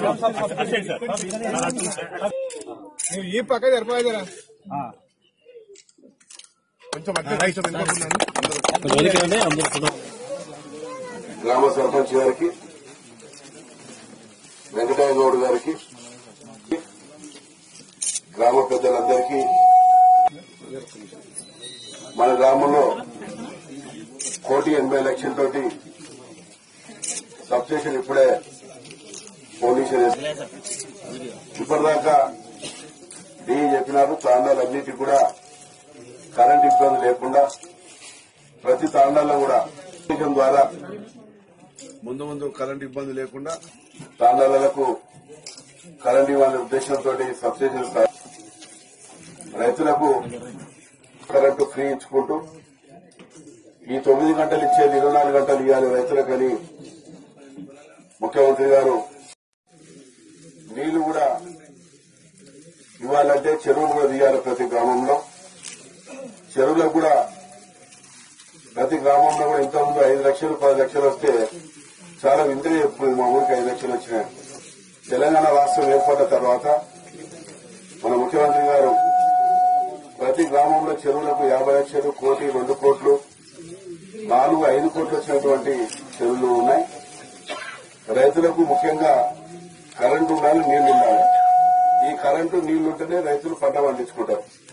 నువ్వు ఈ పక్క సరిపోయి కదా కొంచెం మధ్య రైతు వెనుకకున్నాను గ్రామ సర్పంచ్ గారికి వెంకటయ్య గౌడ్ గారికి గ్రామ పెద్దలందరికీ మన గ్రామంలో కోటి ఎనభై లక్షల తోటి సబ్స్టేషన్ ఇప్పుడే పోలీసులు ఇప్పటిదాకా డీ చెప్పినారు తాండాలన్నిటికీ కూడా కరెంట్ ఇబ్బంది లేకుండా ప్రతి తాండాల్లో కూడా సబ్స్టేషన్ ద్వారా ముందు ముందు కరెంట్ ఇబ్బంది లేకుండా తాండాలకు కరెంట్ ఇవ్వాలనే ఉద్దేశంతో సబ్సిడీలు స్థా- రైతులకు కరెంటు ఫ్రీ ఇచ్చుకుంటూ ఈ తొమ్మిది గంటలు ఇచ్చేది ఇరవై నాలుగు గంటలు ఇవ్వాలి రైతులకని ముఖ్యమంత్రి గారు నీళ్లు కూడా ఇవ్వాలంటే చెరువులు కూడా తీయాలి ప్రతి గ్రామంలో చెరువులకు కూడా ప్రతి గ్రామంలో కూడా ఇంతకుముందు ఐదు లక్షలు పది లక్షలు వస్తే చాలా వింతగా చెప్పుకుంది మా ఊరికి ఐదు లక్షలు వచ్చినాయి తెలంగాణ రాష్ట్రం ఏర్పడ్డ తర్వాత మన ముఖ్యమంత్రి గారు ప్రతి గ్రామంలో చెరువులకు యాభై లక్షలు కోటి రెండు కోట్లు నాలుగు ఐదు కోట్లు వచ్చినటువంటి చెరువులు ఉన్నాయి రైతులకు ముఖ్యంగా కరెంటు ఉండాలి నీళ్లు ఉండాలి ఈ కరెంటు నీళ్లు ఉంటేనే రైతులు పంట పండించుకుంటారు